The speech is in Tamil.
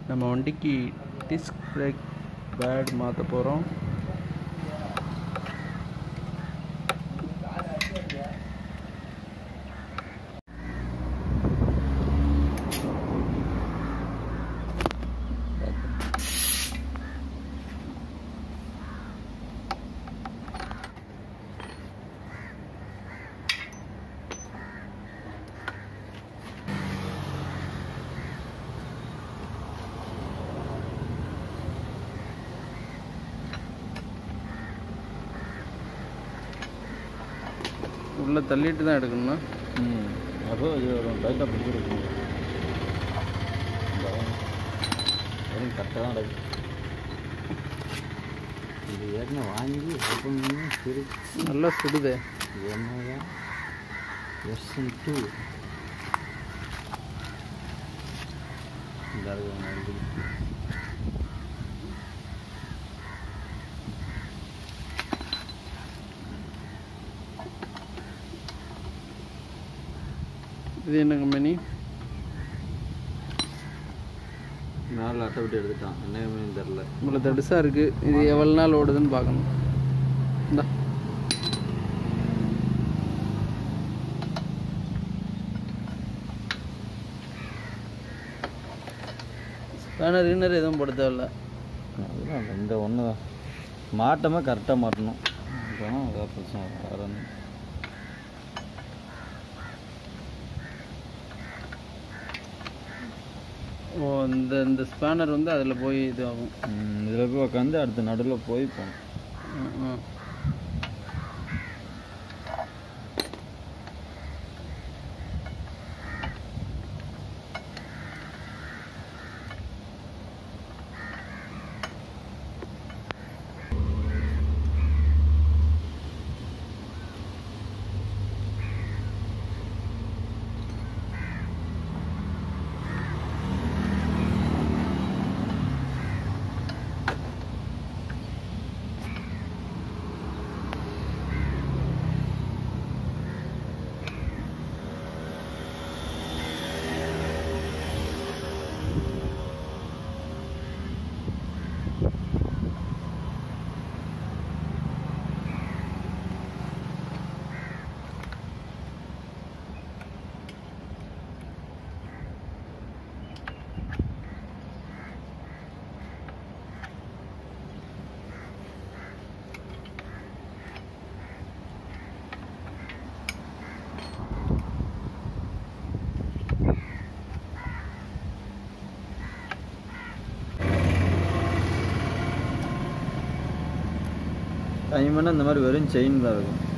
நம்ம வண்டிக்கு டிஸ்க் பிரேக் பேட் மாற்ற போகிறோம் உள்ளே தள்ளிட்டு தான் எடுக்கணும்னா ம் அப்போ இது ஒரு டைட்டாக பிடிச்சிருக்கும் வெறும் கரெக்டாக தான் நடக்குது இது ஏற்கனவே வாங்கி ஓப்பன் பண்ணி பிரித்து நல்லா சுடுதே என்னையா வெர்ஷன் டூ இந்த இது என்ன கம்பெனி மேலே அட்டை விட்டு எடுத்துட்டான் என்ன கம்பெனின்னு தெரில இவ்வளோ தடுசாக இருக்குது இது எவ்வளோ நாள் ஓடுதுன்னு பார்க்கணும் இந்தா ஸ்பேனர் கிணறு எதுவும் போட தேவையில்ல அதெல்லாம் இல்லை. இந்த ஒன்று மாட்டமாக கரெக்டாக மாட்டணும் அப்போனா அதான் பிரச்சனை வரும். வேற ஒன்றும் ஓ இந்த இந்த ஸ்பேனர் வந்து அதில் போய் இது ஆகும் இதில் போய் உட்காந்து அடுத்த நடுவில் போய் போகணும் ம், ம். டைம்னா இந்த மாதிரி வெறும் செயின் தான் இருக்கும்